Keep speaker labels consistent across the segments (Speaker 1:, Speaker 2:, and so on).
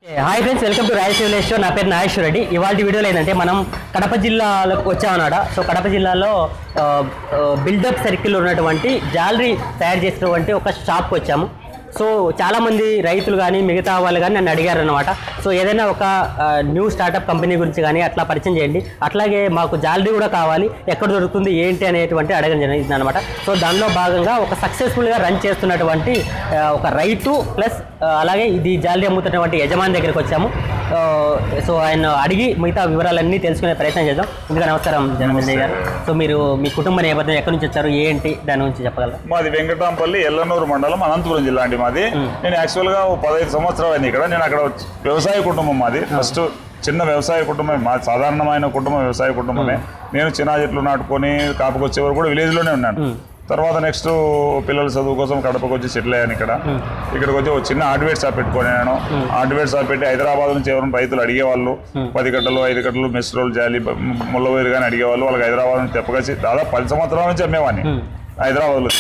Speaker 1: Hi friends welcome to royal సివిలేజ్ show నా పేరు నాగేశ్వర రెడ్డి ఇవాళ వీడియోలో ఏంటంటే మనం కడప జిల్లాలోకి వచ్చామన్నమాట సో కడప జిల్లాలో బిల్డప్ సర్కిల్ ఉన్నటువంటి జాలరీ తయారు చేసినటువంటి ఒక షాప్కి వచ్చాము సో చాలామంది రైతులు కానీ మిగతా వాళ్ళు కానీ నన్ను అడిగారు అనమాట సో ఏదైనా ఒక న్యూ స్టార్టప్ కంపెనీ గురించి కానీ అట్లా పరిచయం చేయండి అట్లాగే మాకు జాలరీ కూడా కావాలి ఎక్కడ దొరుకుతుంది ఏంటి అనేటువంటి అడగడం జరిగింది అనమాట సో దానిలో భాగంగా ఒక సక్సెస్ఫుల్గా రన్ చేస్తున్నటువంటి ఆ, ఒక రైతు ప్లస్ అలాగే ఇది జాలరీ అమ్ముతున్నటువంటి యజమాని దగ్గరికి వచ్చాము ఆ, సో ఆయన అడిగి మిగతా వివరాలన్నీ తెలుసుకునే ప్రయత్నం చేద్దాం ముందుగా నమస్కారం జనమంజయ్ గారు సో మీరు మీ కుటుంబ నేపథ్యం ఎక్కడి నుంచి వచ్చారు ఏంటి దాని గురించి చెప్పగలరా
Speaker 2: మాది వెంకటాంపల్లి ఎల్లనూరు మండలం అనంతపురం జిల్లా అండి మాది నేను యాక్చువల్గా ఓ పదహైదు సంవత్సరాలు అయింది ఇక్కడ నేను అక్కడ వచ్చి- వ్యవసాయ కుటుంబం మాది ఫస్ట్ చిన్న వ్యవసాయ కుటుంబమే మా సాధారణమైన కుటుంబం వ్యవసాయ కుటుంబమే నేను చిన్న చెట్లు నాటుకొని కాపుకి వచ్చే వరకు కూడా విలేజ్లోనే ఉన్నాను తర్వాత నెక్స్ట్ పిల్లల చదువు కోసం కడపకు వచ్చి సెటిల్ అయ్యాను ఇక్కడ ఇక్కడికి వచ్చి ఒక చిన్న హార్డ్వేర్ షాప్ పెట్టుకొని నేను హార్డ్వేర్ షాప్ పెట్టి హైదరాబాద్ నుంచి ఎవరైనా రైతులు అడిగేవాళ్ళు పది గంటలు ఐదు గంటలు మెస్ రోల్ జాలి ముల్లవేరు కానీ అడిగేవాళ్ళు వాళ్ళకి హైదరాబాద్ నుంచి తెప్పకొచ్చి దాదాపు పది సంవత్సరాల నుంచి అమ్మేవాడిని హైదరాబాద్లో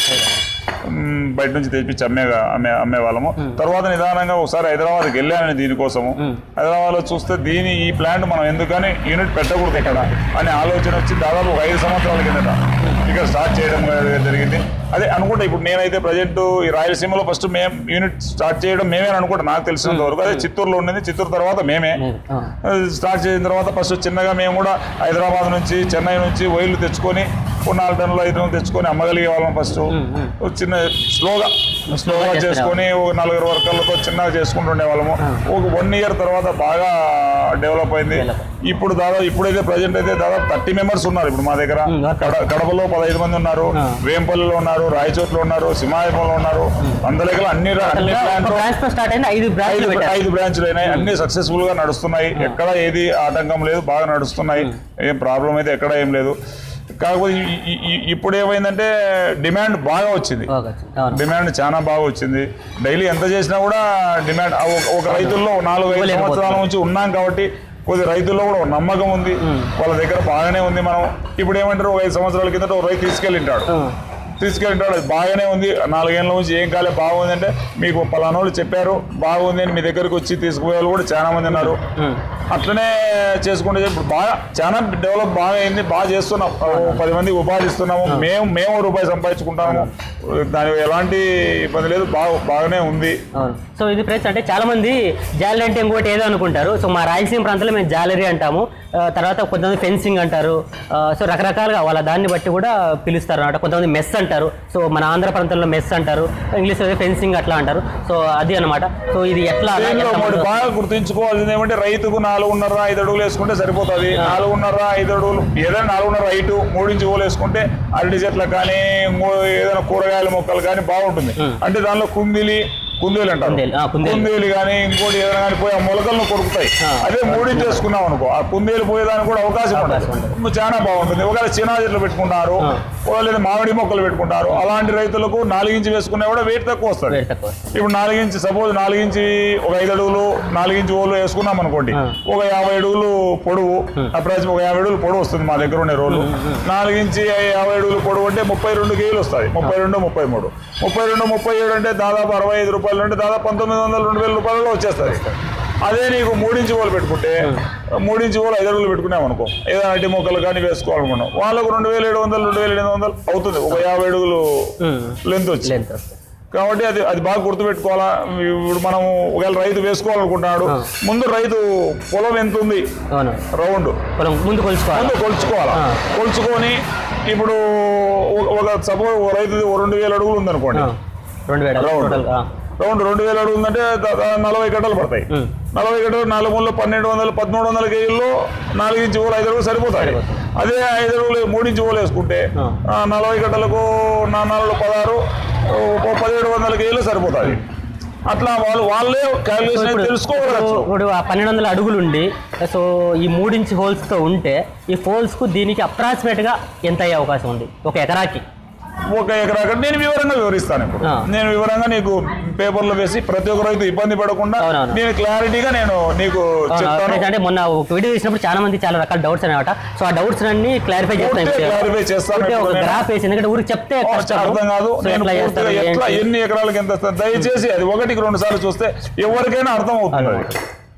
Speaker 2: మ్, బయట నుంచి తెప్పించి అమ్మేగా అమ్మే అమ్మేవాళ్ళము తర్వాత నిదానంగా ఒకసారి హైదరాబాద్కి వెళ్ళాను దీనికోసము హైదరాబాద్లో చూస్తే దీని ఈ ప్లాంట్ మనం ఎందుకని యూనిట్ పెట్టకూడదు ఇక్కడ అనే ఆలోచన వచ్చి దాదాపు ఒక ఐదు సంవత్సరాల కిందట ఇక్కడ స్టార్ట్ చేయడం జరిగింది అదే అనుకుంటా ఇప్పుడు నేనైతే ప్రజెంట్ ఈ రాయలసీమలో ఫస్ట్ మేము యూనిట్ స్టార్ట్ చేయడం మేమే అని అనుకుంటా నాకు తెలిసినంత వరకు అదే చిత్తూరులో ఉండేది చిత్తూరు తర్వాత మేమే
Speaker 1: ఆ.
Speaker 2: స్టార్ట్ చేసిన తర్వాత ఫస్ట్ చిన్నగా మేము కూడా హైదరాబాద్ నుంచి చెన్నై నుంచి వైర్లు తెచ్చుకొని ఓ నాలుగు టన్నులు ఐదు టన్నులు తెచ్చుకొని అమ్మగలిగే వాళ్ళం ఫస్ట్ ఓ చిన్న స్లోగా స్లోగా
Speaker 1: చేస్తున్నారు.
Speaker 2: చేసుకొని ఒక నలుగురు వర్కర్లతో చిన్నగా చేసుకుంటుండే వాళ్ళము ఒక వన్ ఇయర్ తర్వాత బాగా డెవలప్ అయింది ఇప్పుడు దాదాపు ఇప్పుడైతే ప్రజెంట్ అయితే దాదాపు థర్టీ మెంబర్స్ ఉన్నారు ఇప్పుడు మా దగ్గర
Speaker 1: Hmm, okay.
Speaker 2: కడ- కడపలో పదహైదు మంది ఉన్నారు
Speaker 1: Ah.
Speaker 2: వేంపల్లిలో ఉన్నారు రాయచోట్లో ఉన్నారు సింహాయపంలో ఉన్నారు అందరికీ అన్ని రా- అన్ని ప్లాంట్లు
Speaker 1: బ్రాంచ్ తో స్టార్ట్ అయింది ఐదు బ్రాంచ్లు
Speaker 2: ఐదు
Speaker 1: పెట్టారు
Speaker 2: ఐదు బ్రాంచ్లు అయినాయి అన్ని సక్సెస్ఫుల్ గా నడుస్తున్నాయి ఎక్కడ ఏది ఆటంకం లేదు బాగా నడుస్తున్నాయి ఏం ప్రాబ్లం అయితే ఎక్కడ ఏం లేదు కాకపోతే ఈ- ఈ- ఈ- ఇప్పుడు ఏమైందంటే డిమాండ్ బాగా వచ్చింది
Speaker 1: ఓకే, అవును
Speaker 2: డిమాండ్ చాలా బాగా వచ్చింది డైలీ ఎంత చేసినా కూడా డిమాండ్ ఆ ఒక- ఒక రైతుల్లో నాలుగు ఐదు
Speaker 1: ఇవ్వలేకపోతున్నాం.
Speaker 2: సంవత్సరాల నుంచి ఉన్నాం కాబట్టి కొద్ది రైతుల్లో కూడా ఒక నమ్మకం ఉంది వాళ్ళ దగ్గర బాగానే ఉంది మనం ఇప్పుడు ఏమంటారు ఒక ఐదు సంవత్సరాల కిందట ఒక రైతు తీసుకెళ్ళింటాడు
Speaker 1: ఆ.
Speaker 2: తీసుకెళ్ళింటాడు అది బాగానే ఉంది నాలుగేళ్ల నుంచి ఏం కాలే బాగుంది అంటే మీకు పలానా వాళ్ళు చెప్పారు బాగుంది అని మీ దగ్గరికి వచ్చి తీసుకుపోయే వాళ్ళు కూడా చాలా మంది ఉన్నారు
Speaker 1: ఉమ్.
Speaker 2: అట్లనే చేసుకుంటే ఇప్పుడు బాగా చాలా డెవలప్ బాగా అయింది బాగా చేస్తున్నాం ఓ పది మందికి ఉపాధి ఇస్తున్నాము మేము మేము రూపాయి సంపాదించుకుంటాము దానికి ఎలాంటి ఇబ్బంది లేదు బాగా బాగానే ఉంది
Speaker 1: అవును సో ఇది ఫ్రెండ్స్ అంటే చాలా మంది జాలరీ అంటే ఇంకోటి ఏదో అనుకుంటారు సో మా రాయలసీమ ప్రాంతంలో మేము జాలరీ అంటాము ఆ, తర్వాత కొంతమంది ఫెన్సింగ్ అంటారు ఆ, సో రకరకాలుగా వాళ్ళ దాన్ని బట్టి కూడా పిలుస్తారు అనమాట కొంతమంది మెస్ అంటారు సో మన ఆంధ్ర ప్రాంతంలో మెస్ అంటారు ఇంగ్లీష్ ఫెన్సింగ్ అట్లా అంటారు సో అది అన్నమాట సో ఇది ఎట్లా
Speaker 2: దీనిలో
Speaker 1: ఎంత
Speaker 2: ఒకటి
Speaker 1: మంది-
Speaker 2: బాగా గుర్తుంచుకోవాల్సింది ఏమంటే రైతుకు నాలుగున్నర ఐదు అడుగులు వేసుకుంటే సరిపోతుంది నాలుగున్నర ఐదు అడుగులు ఏదైనా నాలుగున్నర హైటు మూడించి ఊలు వేసుకుంటే అరటి చెట్లకు కానీ ఇంకో ఏదైనా కూరగాయల మొక్కలు కానీ బాగుంటుంది అంటే దానిలో కుందిలి కుందేలు అంటారు
Speaker 1: కుందేలు, ఆ, కుందేలు.
Speaker 2: కుందేలు కానీ ఇంకోటి ఏదైనా కానీ పోయి ఆ మొలకలను కొరుకుతాయి
Speaker 1: ఆ.
Speaker 2: అదే మూడించి వేసుకున్నాం అనుకో ఆ కుందేలు పోయేదానికి కూడా అవకాశం
Speaker 1: అవకాశం
Speaker 2: ఉంటుంది చాలా బాగుంటుంది ఒకవేళ చిన్న చెట్లు పెట్టుకుంటారు
Speaker 1: ఆ.
Speaker 2: ఒకవేళ లేదా మామిడి మొక్కలు పెట్టుకుంటారు అలాంటి రైతులకు నాలుగించి వేసుకున్నా కూడా వెయిట్ తక్కువ వస్తుంది
Speaker 1: రేట్ తక్కువ
Speaker 2: ఇప్పుడు నాలుగించి సపోజ్ నాలుగించి ఒక ఐదు అడుగులు నాలుగించి ఓళ్ళు వేసుకున్నాం అనుకోండి
Speaker 1: ఆ.
Speaker 2: ఒక యాభై అడుగులు పొడవు అప్రాక్సిమేట్ ఒక యాభై అడుగులు పొడవు వస్తుంది మా దగ్గర ఉండే రోడ్లు నాలుగించి యాభై అడుగులు పొడవు అంటే ముప్పై రెండు కేజీలు వస్తాయి ముప్పై రెండు ముప్పై మూడు ముప్పై రెండు ముప్పై ఏడు అంటే దాదాపు అరవై ఐదు రూపాయలు అంటే దాదాపు పంతొమ్మిది వందల రెండు వేల రూపాయలలో వచ్చేస్తుంది అదే నీకు మూడించి ఓలు పెట్టుకుంటే మూడించి ఓలు ఐదు అడుగులు పెట్టుకున్నాం అనుకో ఏదైనా అడ్డి మొక్కలు కానీ వేసుకోవాలనుకున్నాం వాళ్ళకు రెండు వేల ఏడు వందలు రెండు వేల ఎనిమిది వందలు అవుతుంది ఒక యాభై అడుగులు లెంత్ వచ్చి
Speaker 1: లెంత్
Speaker 2: కాబట్టి అది అది బాగా గుర్తుపెట్టుకోవాలా ఇప్పుడు మనం ఒకవేళ రైతు వేసుకోవాలనుకుంటున్నాడు ముందు రైతు పొలం ఎంత ఉంది
Speaker 1: అవును
Speaker 2: రౌండ్
Speaker 1: పొలం ముందు కొలుచుకోవాలి
Speaker 2: ముందు కొలుచుకోవాలా
Speaker 1: ఆ.
Speaker 2: కొలుచుకొని ఇప్పుడు ఒక- ఒక సపోజ్ ఒక రైతు రెండు వేల అడుగులు ఉందనుకోండి
Speaker 1: ఆ, రెండు వేల
Speaker 2: Round.
Speaker 1: టోటల్
Speaker 2: రౌండ్ రెండు వేల అడుగులు ఉందంటే దా- దా- నలభై గంటలు పడతాయి
Speaker 1: ఉమ్.
Speaker 2: నలభై గంటలు నాలుగు వందలు పన్నెండు వందలు పదమూడు వందల కేజీల్లో నాలుగు ఇంచు ఊలు ఐదు అడుగులు సరిపోతాయి
Speaker 1: సరిపోతాయి.
Speaker 2: అదే ఐదు అడుగులు మూడు ఇంచు ఊలు వేసుకుంటే
Speaker 1: ఆ.
Speaker 2: ఆ, నలభై గంటలకు నా నాలుగు పదహారు ఓ పదిహేడు వందల కేజీలు సరిపోతాయి అట్లా వాళ్ళు వాళ్ళే క్యాలిక్యులేషన్
Speaker 1: ఇప్పుడు
Speaker 2: తెలుసుకోగలచ్చు
Speaker 1: ఇప్పుడు ఆ పన్నెండు వందల అడుగులు ఉండి సో ఈ మూడించి హోల్స్తో ఉంటే ఈ హోల్స్కు దీనికి అప్రాక్సిమేట్గా ఎంత అయ్యే అవకాశం ఉంది ఒక ఎకరాకి
Speaker 2: ఒక ఎకరా నేను వివరంగా వివరిస్తాను ఇప్పుడు
Speaker 1: ఆ.
Speaker 2: నేను వివరంగా నీకు పేపర్లో వేసి ప్రతి ఒక్క రైతు ఇబ్బంది పడకుండా
Speaker 1: అవునవును.
Speaker 2: నేను క్లారిటీగా నేను నీకు చెప్తాను
Speaker 1: అవును, అంటే మొన్న ఒక వీడియో చూసినప్పుడు చాలా మంది చాలా రకాల డౌట్స్ అనమాట సో ఆ డౌట్స్ అన్ని క్లారిఫై చేస్తాను
Speaker 2: పూర్తిగా clarify చేస్తాను
Speaker 1: పూర్తిగా ఒక
Speaker 2: ఇప్పుడు నేను.
Speaker 1: గ్రాఫ్ వేసి ఎందుకంటే ఊరికి చెప్తే
Speaker 2: ఓ,
Speaker 1: కష్టం.
Speaker 2: అర్థం కాదు
Speaker 1: సో
Speaker 2: నేను
Speaker 1: ఎట్లా చేస్తారు
Speaker 2: పూర్తిగా ఎట్లా
Speaker 1: ఏంటి?
Speaker 2: ఎన్ని ఎకరాలకు ఎంత వస్తుంది దయచేసి అది ఒకటికి రెండు సార్లు చూస్తే ఎవరికైనా అర్థం అవుతుంది అది.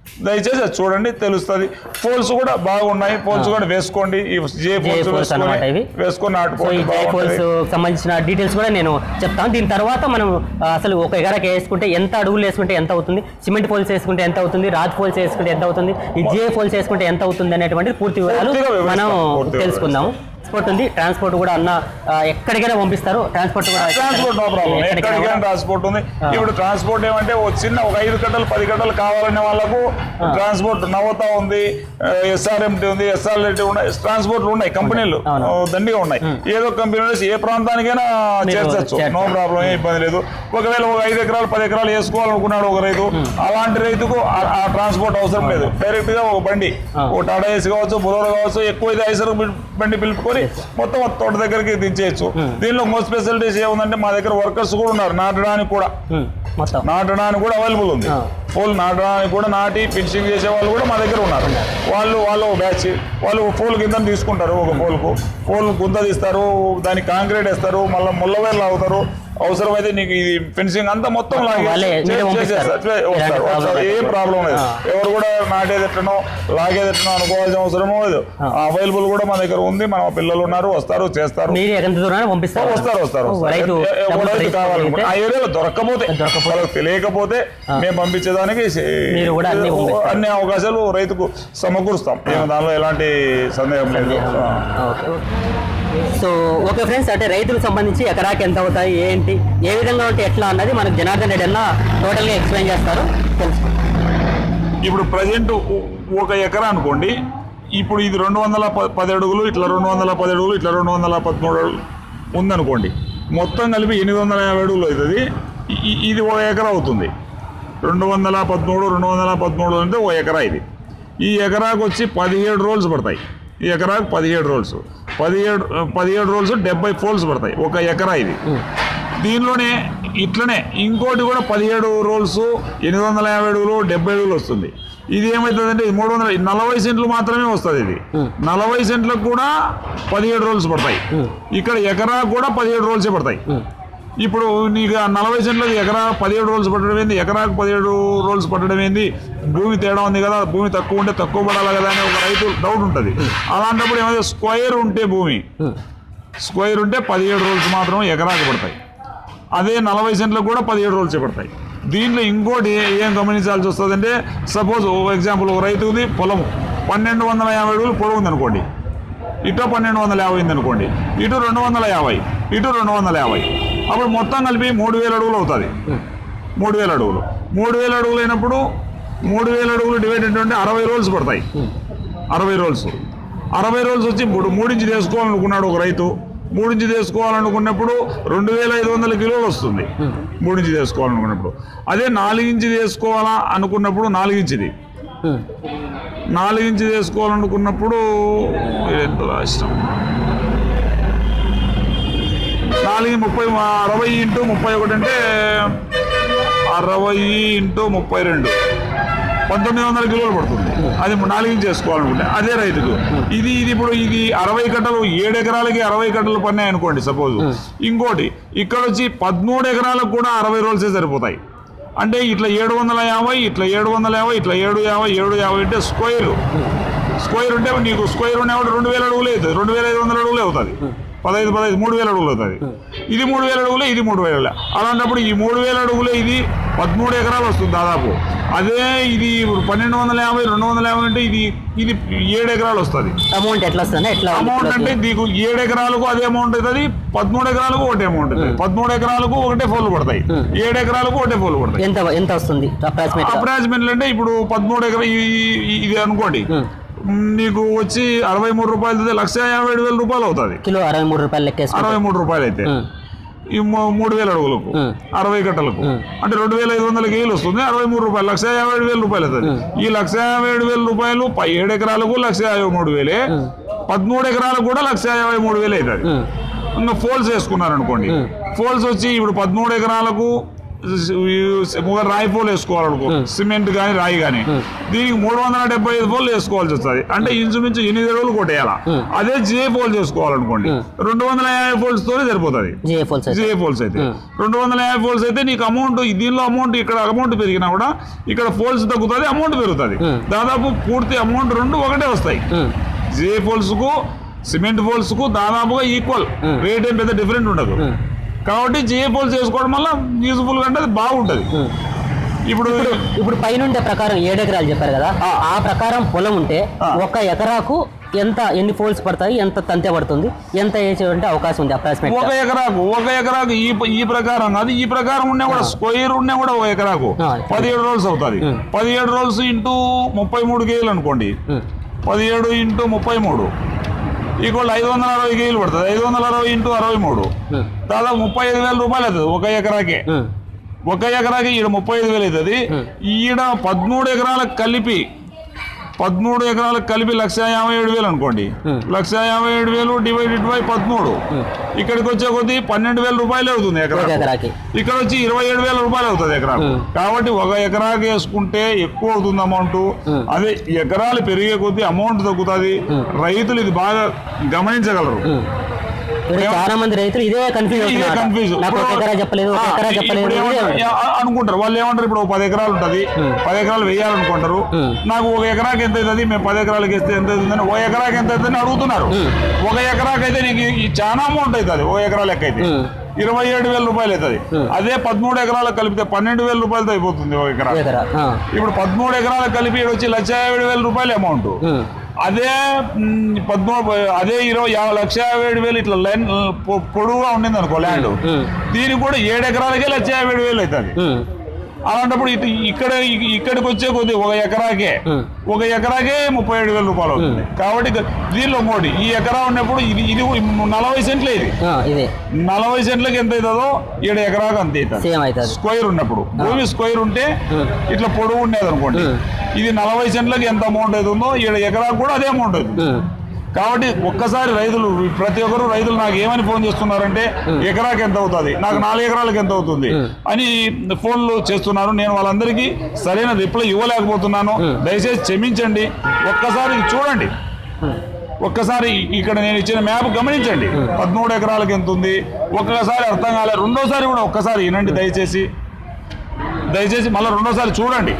Speaker 2: దయచేసి అది చూడండి తెలుస్తుంది పోల్స్ కూడా బాగున్నాయి పోల్స్ కూడా వేసుకోండి ఈ జే పోల్స్
Speaker 1: పోల్స్ అన్నమాట ఇవి.
Speaker 2: వేసుకొని వేసుకొని
Speaker 1: సో ఈ
Speaker 2: నాటుకోండి
Speaker 1: జై ఫోల్స్
Speaker 2: బాగుంటుంది
Speaker 1: సంబంధించిన డీటెయిల్స్ కూడా నేను చెప్తాను దీని తర్వాత మనం ఆ, అసలు ఒక ఎకరాకి వేసుకుంటే ఎంత అడుగులు వేసుకుంటే ఎంత అవుతుంది సిమెంట్ పోల్స్ వేసుకుంటే ఎంత అవుతుంది రాజ్ పోల్స్ వేసుకుంటే ఎంత అవుతుంది ఈ జిఏ పోల్స్ వేసుకుంటే ఎంత అవుతుంది అనేటువంటి పూర్తి వివరాలు
Speaker 2: పూర్తిగా వివరిస్తాం,
Speaker 1: మనం
Speaker 2: పూర్తిగా
Speaker 1: తెలుసుకుందాము ట్రాన్స్పోర్ట్ ఉంది ట్రాన్స్పోర్ట్ కూడా అన్న ఆ, ఎక్కడికైనా పంపిస్తారు ట్రాన్స్పోర్ట్ కూడా
Speaker 2: ట్రాన్స్పోర్ట్ నో ప్రాబ్లం
Speaker 1: ఎక్కడికైనా
Speaker 2: ఎక్కడికైనా
Speaker 1: కూడా.
Speaker 2: ట్రాన్స్పోర్ట్ ఉంది ఇప్పుడు ట్రాన్స్పోర్ట్ ఏమంటే ఓ చిన్న ఒక ఐదు గంటలు పది గంటలు కావాలనే వాళ్ళకు ట్రాన్స్పోర్ట్ నవత ఉంది ఎస్ఆర్ఎంటీ ఉంది ఎస్ఆర్ఎల్టీ ఉన్నాయి ట్రాన్స్పోర్ట్లు ఉన్నాయి కంపెనీలు
Speaker 1: అవును.
Speaker 2: ఓ, దండిగా ఉన్నాయి ఏదో కంపెనీలో ఏ ప్రాంతానికైనా
Speaker 1: మీరు
Speaker 2: చేర్చచ్చు
Speaker 1: చేర్చచ్చు.
Speaker 2: నో ప్రాబ్లం ఏం ఇబ్బంది లేదు ఒకవేళ ఒక ఐదు ఎకరాలు పది ఎకరాలు వేసుకోవాలనుకున్నాడు ఒక రైతు అలాంటి రైతుకు ఆ- ఆ ట్రాన్స్పోర్ట్ అవసరం లేదు డైరెక్ట్ గా ఒక బండి
Speaker 1: ఆ.
Speaker 2: ఒక టాటా ఏసీ కావచ్చు బులోరో కావచ్చు ఎక్కువ అయితే ఐసర్ బండి పిలుపుకొని మొత్తం ఆ తోట దగ్గరికి దించేయచ్చు దీనిలో ఇంకో స్పెషాలిటీస్ ఏముందంటే మా దగ్గర వర్కర్స్ కూడా ఉన్నారు నాటడానికి కూడా
Speaker 1: ఉమ్, మొత్తం
Speaker 2: నాటడానికి కూడా అవైలబుల్ ఉంది
Speaker 1: ఆ.
Speaker 2: ఫోల్ నాటడానికి కూడా నాటి ఫినిషింగ్ చేసే వాళ్ళు కూడా మా దగ్గర ఉన్నారు వాళ్ళు వాళ్ళు ఒక బ్యాచ్ వాళ్ళు ఫోల్ కింద తీసుకుంటారు ఒక ఫోల్కు ఫోల్ గుంత తీస్తారు దానికి కాంక్రీట్ వేస్తారు మళ్ళీ ముళ్ళవేళ్ళు అవుతారు అవసరమైతే నీకు ఇది ఫినిషింగ్ అంతా మొత్తం లాగేసి
Speaker 1: వాళ్ళే మీరే
Speaker 2: చే-
Speaker 1: పంపిస్తారు.
Speaker 2: చేసేస్తారు. చే-
Speaker 1: ఎలాంటి
Speaker 2: వస్తారు,
Speaker 1: problem
Speaker 2: వస్తారు. ఏం
Speaker 1: లేదు.
Speaker 2: ప్రాబ్లం లేదు
Speaker 1: ఆ.
Speaker 2: ఎవరు కూడా నాటేది ఎట్లనో లాగేది ఎట్లనో అనుకోవాల్సిన అవసరమో లేదు
Speaker 1: ఆ.
Speaker 2: అవైలబుల్ కూడా మా దగ్గర ఉంది మన పిల్లలు ఉన్నారు వస్తారు చేస్తారు
Speaker 1: మీరు ఎంత దూరాన్ని పంపిస్తారు
Speaker 2: వస్తారు వస్తారు
Speaker 1: ఓ,
Speaker 2: వస్తారు.
Speaker 1: రైతు
Speaker 2: ఏ- ఏ-
Speaker 1: డబ్బులు
Speaker 2: రైతు
Speaker 1: రైతు
Speaker 2: కావాలి
Speaker 1: అయితే
Speaker 2: ఆ ఏరియాలో దొరకకపోతే
Speaker 1: దొరకకపోతే.
Speaker 2: వాళ్ళకి తెలియకపోతే మేము పంపించేదానికి సే-
Speaker 1: మీరు కూడా అన్ని పంపిస్తారు.
Speaker 2: అన్ని అవకాశాలు రైతుకు సమకూరుస్తాం ఏం దానిలో ఎలాంటి సందేహం లేదు ఆ.
Speaker 1: Okay okay. So okay friends అంటే రైతులకు సంబంధించి ఎకరాకి ఎంత అవుతాయి ఏంటి ఏ విధంగా ఉంటే ఎట్లా అన్నది మనకు జనార్దన్ రెడ్డి అన్న టోటల్గా ఎక్స్ప్లెయిన్ చేస్తారు తెలుసుకో
Speaker 2: ఇప్పుడు ప్రజెంట్ ఒక ఎకరా అనుకోండి ఇప్పుడు ఇది రెండు వందల ప- పది అడుగులు ఇట్లా రెండు వందల పది అడుగులు ఇట్లా రెండు వందల పదమూడు అడుగులు ఉందనుకోండి మొత్తం కలిపి ఎనిమిది వందల యాభై అడుగులు అవుతుంది ఇ- ఇ- ఇది ఒక ఎకరా అవుతుంది రెండు వందల పదమూడు రెండు వందల పదమూడు అంటే ఓ ఎకరా ఇది ఈ ఎకరాకు వచ్చి పదిహేడు రోల్స్ పడతాయి ఈ ఎకరాకు పదిహేడు రోల్స్ పదిహేడు పదిహేడు రోల్స్ డెబ్బై ఫోల్స్ పడతాయి ఒక ఎకరా ఇది దీనిలోనే ఇట్లనే ఇంకోటి కూడా పదిహేడు రోల్స్ ఎనిమిది వందల యాభై అడుగులు డెబ్బై అడుగులు వస్తుంది ఇది ఏమవుతుందంటే ఇది మూడు వందల నలభై సెంట్లు మాత్రమే వస్తుంది ఇది నలభై సెంట్లకు కూడా పదిహేడు రోల్స్ పడతాయి ఇక్కడ ఎకరా కూడా పదిహేడు రోల్సే పడతాయి ఇప్పుడు నీకు ఆ నలభై సెంట్లకు ఎకరా పదిహేడు రోల్స్ పట్టడం ఏంది ఎకరాకు పదిహేడు రోల్స్ పట్టడం ఏంది భూమి తేడా ఉంది కదా భూమి తక్కువ ఉంటే తక్కువ పడాలి కదా అని ఒక రైతు డౌట్ ఉంటుంది అలాంటప్పుడు ఏమైతే స్క్వైర్ ఉంటే భూమి స్క్వేర్ ఉంటే పదిహేడు రోల్స్ మాత్రం ఎకరాకు పడతాయి అదే నలభై సెంట్లకు కూడా పదిహేడు రోల్స్ పడతాయి దీంట్లో ఇంకోటి ఏ- ఏం గమనించాల్సి వస్తుందంటే సపోజ్ ఓ ఎగ్జాంపుల్ ఒక రైతుది పొలము పన్నెండు వందల యాభై అడుగులు పొడవు ఉంది అనుకోండి ఇటు పన్నెండు వందల యాభై ఉంది అనుకోండి ఇటు రెండు వందల యాభై ఇటు రెండు వందల యాభై అప్పుడు మొత్తం కలిపి మూడు వేల అడుగులు అవుతుంది మూడు వేల అడుగులు మూడు వేల అడుగులు అయినప్పుడు మూడు వేల అడుగులు డివైడ్ అంటే అరవై రోల్స్ పడతాయి అరవై రోల్స్ అరవై రోల్స్ వచ్చి మూడు మూడించి తీసుకోవాలనుకున్నాడు ఒక రైతు మూడించి తీసుకోవాలనుకున్నప్పుడు రెండు వేల ఐదు వందల కిలోలు వస్తుంది మూడించి తీసుకోవాలనుకున్నప్పుడు అదే నాలుగించి తీసుకోవాలా అనుకున్నప్పుడు నాలుగించిది నాలుగించి తీసుకోవాలనుకున్నప్పుడు ఎంత ఇష్టం నాలుగు ముప్పై అరవై ఇంటూ ముప్పై ఒకటి అంటే అరవై ఇంటూ ముప్పై రెండు పంతొమ్మిది వందల కిలోలు పడుతుంది అది నాలుగించి చేసుకోవాలనుకుంటే అదే రైతుకు ఇది ఇది ఇప్పుడు ఇది అరవై కట్టలు ఏడు ఎకరాలకి అరవై కట్టలు పన్నాయి అనుకోండి సపోజ్ ఇంకోటి ఇక్కడ వచ్చి పదమూడు ఎకరాలకు కూడా అరవై రోల్సే సరిపోతాయి అంటే ఇట్లా ఏడు వందల యాభై ఇట్లా ఏడు వందల యాభై ఇట్లా ఏడు యాభై ఏడు యాభై అంటే స్క్వేర్ స్క్వేర్ ఉంటే నీకు స్క్వేర్ ఉండేవాడు రెండు వేల అడుగులే అవుతుంది రెండు వేల ఐదు వందల అడుగులే అవుతుంది పదహైదు పదహైదు మూడు వేల అడుగులు అవుతుంది ఇది మూడు వేల అడుగులే ఇది మూడు వేల అలాంటప్పుడు ఈ మూడు వేల అడుగులే ఇది పదమూడు ఎకరాలు వస్తుంది దాదాపు అదే ఇది ఇప్పుడు పన్నెండు వందల యాభై రెండు వందల యాభై అంటే ఇది ఇది ఏడు ఎకరాలు వస్తుంది
Speaker 1: అమౌంట్ ఎట్లా వస్తుంది ఎట్లా
Speaker 2: అమౌంట్ అంటే నీకు ఏడు ఎకరాలకు అదే అమౌంట్ అవుతుంది పదమూడు ఎకరాలకు ఒకటే అమౌంట్ అవుతుంది పదమూడు ఎకరాలకు ఒకటే ఫోన్లు పడతాయి ఏడు ఎకరాలకు ఒకటే ఫోన్లు పడతాయి
Speaker 1: ఎంత ఎంత వస్తుంది అప్రాక్సిమేట్
Speaker 2: అప్రాక్సిమేట్లీ అంటే ఇప్పుడు పదమూడు ఎకరా ఈ- ఈ- ఇది అనుకోండి నీకు వచ్చి అరవై మూడు రూపాయలు అయితే లక్ష యాభై ఏడు వేల రూపాయలు అవుతుంది
Speaker 1: కిలో అరవై మూడు రూపాయలు లెక్కేసుకుంటే
Speaker 2: అరవై మూడు రూపాయలు అయితే ఈ మూ- మూడు వేల అడుగులకు అరవై గంటలకు అంటే రెండు వేల ఐదు వందల కేజీలు వస్తుంది అరవై మూడు రూపాయలు లక్ష యాభై ఏడు వేల రూపాయలు అవుతుంది ఈ లక్ష యాభై ఏడు వేల రూపాయలు పై ఏడు ఎకరాలకు లక్ష యాభై మూడు వేలే పదమూడు ఎకరాలకు కూడా లక్ష యాభై మూడు వేలు అవుతుంది ఇంకా ఫోల్స్ వేసుకున్నారు అనుకోండి ఫోల్స్ వచ్చి ఇప్పుడు పదమూడు ఎకరాలకు ఒక రాయి పోల్ వేసుకోవాలనుకో సిమెంట్ కానీ రాయి కానీ దీనికి మూడు వందల డెబ్బై ఐదు పోల్ వేసుకోవాల్సి వస్తుంది అంటే ఇంచుమించు ఎనిమిది రోజులు కొట్టేయాలా అదే జే పోల్ చేసుకోవాలనుకోండి రెండు వందల యాభై పోల్స్ తోనే సరిపోతుంది
Speaker 1: జిఏ ఫోల్స్ అయితే.
Speaker 2: జే పోల్స్ అయితే రెండు వందల యాభై పోల్స్ అయితే నీకు అమౌంట్ దీనిలో అమౌంట్ ఇక్కడ అమౌంట్ పెరిగినా కూడా ఇక్కడ పోల్స్ తగ్గుతుంది అమౌంట్ పెరుగుతుంది దాదాపు పూర్తి అమౌంట్ రెండు ఒకటే వస్తాయి
Speaker 1: ఉమ్,
Speaker 2: జే పోల్స్ కు సిమెంట్ పోల్స్ కు దాదాపుగా ఈక్వల్ రేట్ ఏం పెద్ద డిఫరెంట్ ఉండదు కాబట్టి జే పోల్స్ వేసుకోవడం వల్ల యూజ్ఫుల్ గా అంటే అది బాగుంటది
Speaker 1: ఉమ్.
Speaker 2: ఇప్పుడు
Speaker 1: ఇప్పుడు పైనుండే ప్రకారం ఏడు ఎకరాలు చెప్పారు కదా ఆ ప్రకారం పొలం ఉంటే
Speaker 2: ఆ.
Speaker 1: ఒక ఎకరాకు ఎంత ఎన్ని ఫోల్స్ పడతాయి ఎంత తంతె పడుతుంది ఎంత వేసేటువంటి అవకాశం ఉంది అప్రాక్సిమేట్
Speaker 2: ఒక ఎకరాకు ఒక ఎకరాకు ఈ ఈ ప్రకారం కాదు ఈ ప్రకారం ఉన్నా కూడా స్క్వేర్ ఉన్నా కూడా ఒక ఎకరాకు
Speaker 1: ఆ.
Speaker 2: పదిహేడు రోజులు అవుతుంది పదిహేడు రోజులు ఇంటూ ముప్పై మూడు కేజీలు అనుకోండి పదిహేడు ఇంటూ ముప్పై మూడు ఈక్వల్ ఐదు వందల అరవై కేజీలు పడుతుంది ఐదు వందల అరవై ఇంటూ అరవై మూడు దాదాపు ముప్పై ఐదు వేల రూపాయలు అవుతుంది ఒక ఎకరాకే ఒక ఎకరాకి ఈడ ముప్పై ఐదు వేలు అవుతుంది ఈడ పదమూడు ఎకరాలకు కలిపి పదమూడు ఎకరాలకు కలిపి లక్ష యాభై ఏడు వేలు అనుకోండి లక్ష యాభై ఏడు వేలు డివైడెడ్ బై పదమూడు ఇక్కడికి వచ్చే కొద్దీ పన్నెండు వేల రూపాయలు అవుతుంది
Speaker 1: ఒక
Speaker 2: ఎకరా
Speaker 1: ఎకరాకి
Speaker 2: ఇక్కడ వచ్చి ఇరవై ఏడు వేల రూపాయలు అవుతుంది ఎకరా కాబట్టి ఒక ఎకరాకి వేసుకుంటే ఎక్కువ అవుతుంది అమౌంట్ అదే ఎకరాలు పెరిగే కొద్దీ అమౌంట్ తగ్గుతుంది రైతులు ఇది బాగా గమనించగలరు
Speaker 1: ఇప్పుడు చాలా మంది రైతులు ఇదే కన్ఫ్యూజ్
Speaker 2: ఇదే
Speaker 1: అవుతున్నారు
Speaker 2: కన్ఫ్యూజ్
Speaker 1: నాకు ఒక ఎకరా చెప్పలేదు ఒక ఎకరా చెప్పలేదు
Speaker 2: ఇప్పుడు
Speaker 1: ఇదే
Speaker 2: ఏమంటారు?
Speaker 1: ఉంది.
Speaker 2: అ- అనుకుంటారు వాళ్ళు ఏమంటారు ఇప్పుడు ఒక పది ఎకరాలు ఉంటది పది ఎకరాలు వేయాలనుకుంటారు నాకు ఒక ఎకరాకి ఎంత అవుతుంది మేము పది ఎకరాలకి వేస్తే ఎంత అవుతుందని ఒక ఎకరాకి ఎంత అవుతుంది అడుగుతున్నారు ఒక ఎకరాకి అయితే నీకు ఈ చాలా అమౌంట్ అవుతుంది ఒక ఎకరా లెక్క అయితే ఇరవై ఏడు వేల రూపాయలు అవుతుంది అదే పదమూడు ఎకరాలకు కలిపితే పన్నెండు వేల రూపాయలతో అయిపోతుంది ఒక ఎకరా
Speaker 1: ఎకరా ఆ.
Speaker 2: ఇప్పుడు పదమూడు ఎకరాలకు కలిపి ఈడ వచ్చి లక్ష ఏడు వేల రూపాయలు అమౌంట్
Speaker 1: ఉమ్.
Speaker 2: అదే మ్, పదమూడు అదే ఇరవై యాభై లక్ష యాభై ఏడు వేలు ఇట్లా లైన్ పొ- పొడవుగా ఉండింది అనుకో ల్యాండ్ దీనికి కూడా ఏడు ఎకరాలకే లక్ష యాభై ఏడు వేలు అవుతుంది
Speaker 1: ఉమ్.
Speaker 2: అలాంటప్పుడు ఇటు ఇక్కడ ఇ- ఇక్కడికి వచ్చే కొద్ది ఒక ఎకరాకే
Speaker 1: ఉమ్.
Speaker 2: ఒక ఎకరాకే ముప్పై ఏడు వేల రూపాయలు అవుతుంది కాబట్టి ఇక దీనిలో మోడీ ఈ ఎకరా ఉన్నప్పుడు ఇది ఇది నలభై సెంట్లే ఇది
Speaker 1: ఆ, ఇదే
Speaker 2: నలభై సెంట్లకి ఎంత అవుతుందో ఏడు ఎకరాకు అంత అవుతుంది
Speaker 1: సేమ్ అవుతుంది
Speaker 2: స్క్వేర్ ఉన్నప్పుడు భూమి స్క్వేర్ ఉంటే ఇట్లా పొడవు ఉండేది అనుకోండి ఇది నలభై సెంట్లకి ఎంత అమౌంట్ అవుతుందో ఏడు ఎకరాకు కూడా అదే అమౌంట్ అవుతుంది
Speaker 1: ఉమ్.
Speaker 2: కాబట్టి ఒక్కసారి రైతులు ప్రతి ఒక్కరు రైతులు నాకు ఏమని ఫోన్ చేస్తున్నారంటే ఎకరాకి ఎంత అవుతుంది నాకు నాలుగు ఎకరాలకు ఎంత అవుతుంది అని ఫోన్లు చేస్తున్నారు నేను వాళ్ళందరికీ సరైన రిప్లై ఇవ్వలేకపోతున్నాను దయచేసి క్షమించండి ఒక్కసారి ఇది చూడండి ఒక్కసారి ఇక్కడ నేను ఇచ్చిన మ్యాప్ గమనించండి పదమూడు ఎకరాలకు ఎంత ఉంది ఒక్కసారి అర్థం కాలేదు రెండోసారి కూడా ఒక్కసారి వినండి దయచేసి దయచేసి మళ్ళీ రెండోసారి చూడండి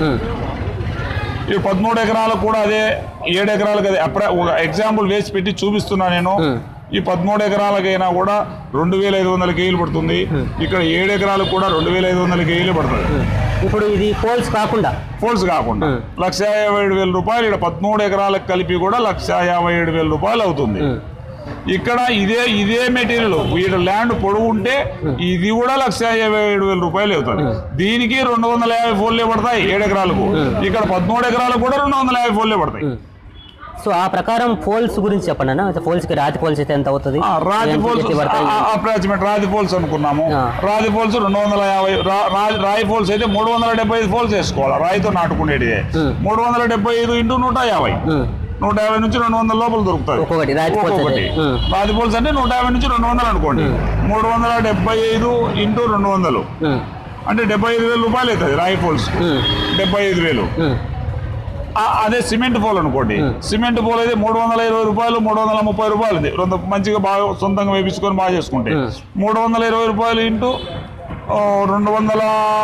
Speaker 2: ఈ పదమూడు ఎకరాలకు కూడా అదే ఏడు ఎకరాలకు అదే అప్పుడే ఒక ఎగ్జాంపుల్ వేసి పెట్టి చూపిస్తున్నా నేను ఈ పదమూడు ఎకరాలకైనా కూడా రెండు వేల ఐదు వందల కేజీలు పడుతుంది ఇక్కడ ఏడు ఎకరాలకు కూడా రెండు వేల ఐదు వందల కేజీలు పడుతుంది
Speaker 1: ఇప్పుడు ఇది పోల్స్ కాకుండా
Speaker 2: ఫోల్స్ కాకుండా లక్ష యాభై ఏడు వేల రూపాయలు ఇక్కడ పదమూడు ఎకరాలకు కలిపి కూడా లక్ష యాభై ఏడు వేల రూపాయలు అవుతుంది ఇక్కడ ఇదే ఇదే మెటీరియల్ వీటి ల్యాండ్ పొడవు ఉంటే ఇది కూడా లక్ష యాభై ఏడు వేల రూపాయలు అవుతుంది దీనికి రెండు వందల యాభై ఫోన్లే పడతాయి ఏడు ఎకరాలకు ఇక్కడ పదమూడు ఎకరాలకు కూడా రెండు వందల యాభై ఫోన్లే పడతాయి
Speaker 1: సో ఆ ప్రకారం పోల్స్ గురించి చెప్పండి అన్న పోల్స్ కి రాతి పోల్స్ అయితే ఎంత అవుతుంది
Speaker 2: ఆ, రాతి
Speaker 1: ఎంత
Speaker 2: పోల్స్
Speaker 1: ఎత్తి పడతాయి?
Speaker 2: అప్రాక్సిమేట్ రాతి పోల్స్ అనుకున్నాము
Speaker 1: ఆ.
Speaker 2: రాతి పోల్స్ రెండు వందల యాభై రా- రా- రాయి పోల్స్ అయితే మూడు వందల డెబ్బై ఐదు పోల్స్ వేసుకోవాలి రాయితో నాటుకునేది మూడు వందల డెబ్బై ఐదు ఇంటూ నూట యాభై
Speaker 1: ఉమ్.
Speaker 2: నూట యాభై నుంచి రెండు వందల లోపల దొరుకుతుంది
Speaker 1: ఒక్కొక్కటి రాతి పోల్స్
Speaker 2: ఒక్కొక్కటి
Speaker 1: అయితే. ఉమ్.
Speaker 2: రాతి పోల్స్ అంటే నూట యాభై నుంచి రెండు వందలు అనుకోండి మూడు వందల డెబ్బై ఐదు ఇంటూ రెండు వందలు
Speaker 1: ఉమ్.
Speaker 2: అంటే డెబ్బై ఐదు వేల రూపాయలు అవుతుంది రాయి పోల్స్
Speaker 1: ఉమ్.
Speaker 2: డెబ్బై ఐదు వేలు
Speaker 1: ఉమ్.
Speaker 2: ఆ- అదే సిమెంట్ పోల్ అనుకోండి సిమెంట్ పోల్ అయితే మూడు వందల ఇరవై రూపాయలు మూడు వందల ముప్పై రూపాయలు ఇది రెండు మంచిగా బాగా సొంతంగా వేపించుకొని బాగా చేసుకుంటే మూడు వందల ఇరవై రూపాయలు ఇంటూ ఆ, రెండు వందల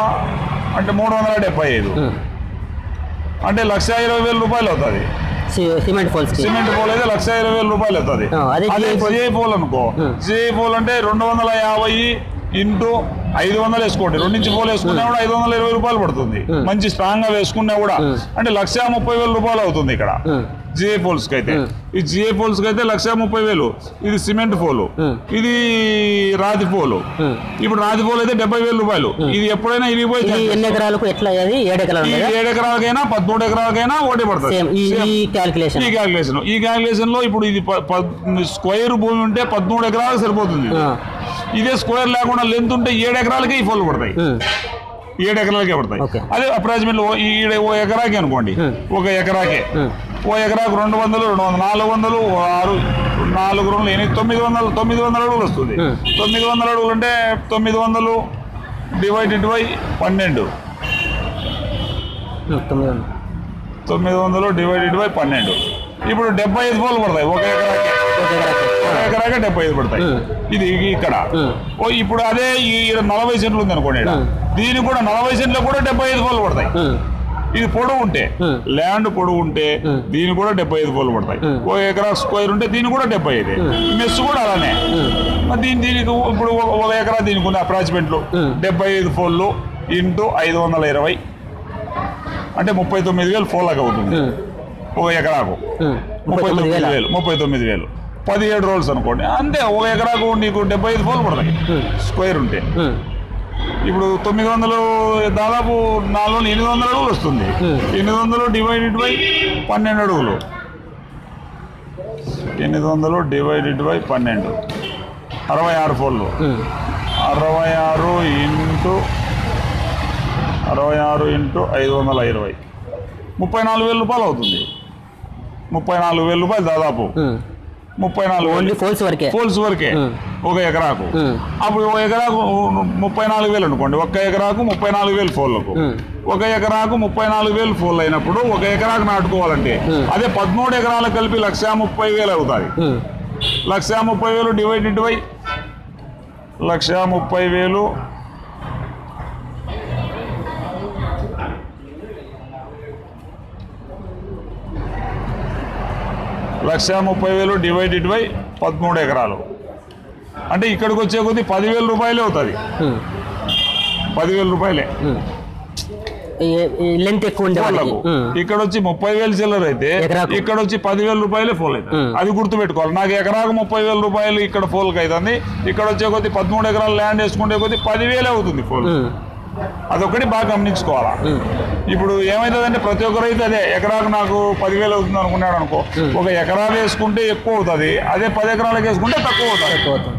Speaker 2: అంటే మూడు వందల డెబ్బై ఐదు
Speaker 1: ఉమ్.
Speaker 2: అంటే లక్ష ఇరవై వేల రూపాయలు అవుతుంది
Speaker 1: సి- సిమెంట్ పోల్స్ కి
Speaker 2: సిమెంట్ పోల్ అయితే లక్ష ఇరవై వేల రూపాయలు అవుతుంది
Speaker 1: ఆ, అదే
Speaker 2: అదే
Speaker 1: GI
Speaker 2: జే పోల్ అనుకో జే పోల్ అంటే రెండు వందల యాభై ఇంటూ ఐదు వందలు వేసుకోండి రెండు నుంచి పోల్ వేసుకున్నా కూడా ఐదు వందల ఇరవై రూపాయలు పడుతుంది మంచి స్ట్రాంగ్ గా వేసుకున్నా కూడా అంటే లక్ష ముప్పై వేల రూపాయలు అవుతుంది ఇక్కడ
Speaker 1: ఉమ్.
Speaker 2: జిఏ పోల్స్ కి అయితే ఈ జిఏ పోల్స్ కి అయితే లక్ష ముప్పై వేలు ఇది సిమెంట్ పోలు ఇది రాతి పోలు ఇప్పుడు రాతి పోలు అయితే డెబ్బై వేల రూపాయలు ఇది ఎప్పుడైనా
Speaker 1: ఇది
Speaker 2: ఇరిగిపోయి
Speaker 1: ఎన్ని ఎకరాలకు ఎట్లా అది ఏడు ఎకరాలు
Speaker 2: ఈ
Speaker 1: ఉండేదా
Speaker 2: ఏడు ఎకరాలకైనా పదమూడు ఎకరాలకైనా ఒకటే పడుతుంది
Speaker 1: సేమ్ ఈ ఈ క్యాల్కులేషన్
Speaker 2: ఈ క్యాలిక్యులేషన్ ఈ క్యాలిక్యులేషన్ లో ఇప్పుడు ఇది ప- ప- స్క్వేర్ భూమి ఉంటే పదమూడు ఎకరాలకు సరిపోతుంది ఇదే స్క్వేర్ లేకుండా లెంత్ ఉంటే ఏడు ఎకరాలకే ఈ ఫోన్లు పడతాయి ఏడు ఎకరాలకే పడతాయి
Speaker 1: Okay.
Speaker 2: అదే అప్రాక్సిమేట్ ఈ ఓ ఎకరాకి అనుకోండి ఒక ఎకరాకే ఓ ఎకరాకు రెండు వందలు రెండు వందలు నాలుగు వందలు ఓ ఆరు నాలుగు రెండు ఎనిమిది తొమ్మిది వందలు తొమ్మిది వందల అడుగులు వస్తుంది తొమ్మిది వందల అడుగులు అంటే తొమ్మిది వందలు డివైడెడ్ బై పన్నెండు
Speaker 1: ఉమ్, తొమ్మిది వందలు
Speaker 2: తొమ్మిది వందలు డివైడెడ్ బై పన్నెండు ఇప్పుడు డెబ్బై ఐదు పోలు పడతాయి ఒక ఎకరాకి
Speaker 1: ఒక ఎకరాకి
Speaker 2: ఒక ఎకరాకి డెబ్బై ఐదు పడతాయి
Speaker 1: ఉమ్.
Speaker 2: ఇది ఇక్కడ
Speaker 1: ఉమ్.
Speaker 2: ఓ ఇప్పుడు అదే ఈ ఈడ నలభై సెంట్లు ఉంది అనుకోండి ఈడ.
Speaker 1: ఉమ్.
Speaker 2: దీనికి కూడా నలభై సెంట్లో కూడా డెబ్బై ఐదు పోలు పడతాయి
Speaker 1: ఉమ్,
Speaker 2: ఇది పొడవు ఉంటే
Speaker 1: ఉమ్.
Speaker 2: ల్యాండ్ పొడవు ఉంటే
Speaker 1: ఉమ్.
Speaker 2: దీని కూడా డెబ్బై ఐదు పోలు పడతాయి
Speaker 1: ఉమ్.
Speaker 2: ఓ ఎకరా స్క్వేర్ ఉంటే దీని కూడా డెబ్బై ఐదు
Speaker 1: ఉమ్.
Speaker 2: మెస్ కూడా అలానే
Speaker 1: ఉమ్,
Speaker 2: మరి దీని దీనికి ఇప్పుడు ఒక- ఒక ఎకరా దీనికి ఉంది అప్రాచ్మెంట్లు
Speaker 1: ఉమ్.
Speaker 2: డెబ్బై ఐదు ఫోన్లు ఇంటూ ఐదు వందల ఇరవై అంటే ముప్పై తొమ్మిది వేలు ఫోన్లకు అవుతుంది
Speaker 1: ఉమ్,
Speaker 2: ఒక ఎకరాకు
Speaker 1: ఉమ్.
Speaker 2: ముప్పై తొమ్మిది వేలు ముప్పై తొమ్మిది వేలు పదిహేడు రోల్స్ అనుకోండి అంతే ఒక ఎకరాకు నీకు డెబ్బై ఐదు ఫోన్లు పడతాయి
Speaker 1: ఉమ్.
Speaker 2: స్క్వేర్ ఉంటే
Speaker 1: ఉమ్,
Speaker 2: ఇప్పుడు తొమ్మిది వందలు దాదాపు నాలుగు వందలు ఎనిమిది వందల అడుగులు వస్తుంది
Speaker 1: Hmm.
Speaker 2: ఎనిమిది వందలు డివైడెడ్ బై పన్నెండు అడుగులు ఎనిమిది వందలు డివైడెడ్ బై పన్నెండు అరవై ఆరు ఫోన్లు
Speaker 1: ఉమ్,
Speaker 2: అరవై ఆరు ఇంటూ అరవై ఆరు ఇంటూ ఐదు వందల ఇరవై ముప్పై నాలుగు వేల రూపాయలు అవుతుంది ముప్పై నాలుగు వేల రూపాయలు దాదాపు
Speaker 1: ఉమ్.
Speaker 2: ముప్పై నాలుగు
Speaker 1: ఓన్లీ
Speaker 2: వేలు
Speaker 1: ఫోల్స్ వరకే
Speaker 2: ఫోల్స్ వరకే
Speaker 1: Hmm.
Speaker 2: ఒక ఎకరాకు
Speaker 1: Hmm.
Speaker 2: అప్పుడు ఒక ఎకరాకు ముప్పై నాలుగు వేలు అనుకోండి ఒక్క ఎకరాకు ముప్పై నాలుగు వేలు ఫోన్లకు
Speaker 1: Hmm.
Speaker 2: ఒక ఎకరాకు ముప్పై నాలుగు వేలు ఫోన్లు అయినప్పుడు ఒక ఎకరాకు నాటుకోవాలంటే
Speaker 1: Hmm.
Speaker 2: అదే పదమూడు ఎకరాలకు కలిపి లక్ష ముప్పై వేలు అవుతుంది
Speaker 1: ఉమ్,
Speaker 2: లక్ష ముప్పై వేలు డివైడెడ్ బై లక్ష ముప్పై వేలు లక్ష ముప్పై వేలు డివైడెడ్ బై పదమూడు ఎకరాలు అంటే ఇక్కడికి వచ్చే కొద్దీ పదివేల రూపాయలే అవుతుంది
Speaker 1: ఉమ్,
Speaker 2: పదివేల రూపాయలే
Speaker 1: ఉమ్. ఈ- ఈ లెంత్ ఎక్కువ ఉండే వాళ్ళకి
Speaker 2: ఫోన్లకు
Speaker 1: ఉమ్,
Speaker 2: ఇక్కడ వచ్చి ముప్పై వేలు చిల్లర అయితే
Speaker 1: ఎకరాకు.
Speaker 2: ఇక్కడ వచ్చి పదివేల రూపాయలే ఫోన్ అవుతుంది
Speaker 1: ఉమ్.
Speaker 2: అది గుర్తుపెట్టుకోవాలి నాకు ఎకరాకు ముప్పై వేల రూపాయలు ఇక్కడ ఫోన్కి అవుతుంది ఇక్కడ వచ్చే కొద్ది పదమూడు ఎకరాలు ల్యాండ్ వేసుకుంటే కొద్ది పదివేలే అవుతుంది ఫోన్
Speaker 1: ఉమ్,
Speaker 2: అదొకటి బాగా గమనించుకోవాలా
Speaker 1: ఉమ్,
Speaker 2: ఇప్పుడు ఏమవుతుందంటే ప్రతి ఒక్కరు అయితే అదే ఎకరాకు నాకు పదివేలు అవుతుంది అనుకున్నాడు అనుకో
Speaker 1: ఉమ్.
Speaker 2: ఒక ఎకరా వేసుకుంటే ఎక్కువ అవుతుంది అదే పది ఎకరాలకు వేసుకుంటే తక్కువ అవుతుంది
Speaker 1: ఎక్కువ అవుతుంది.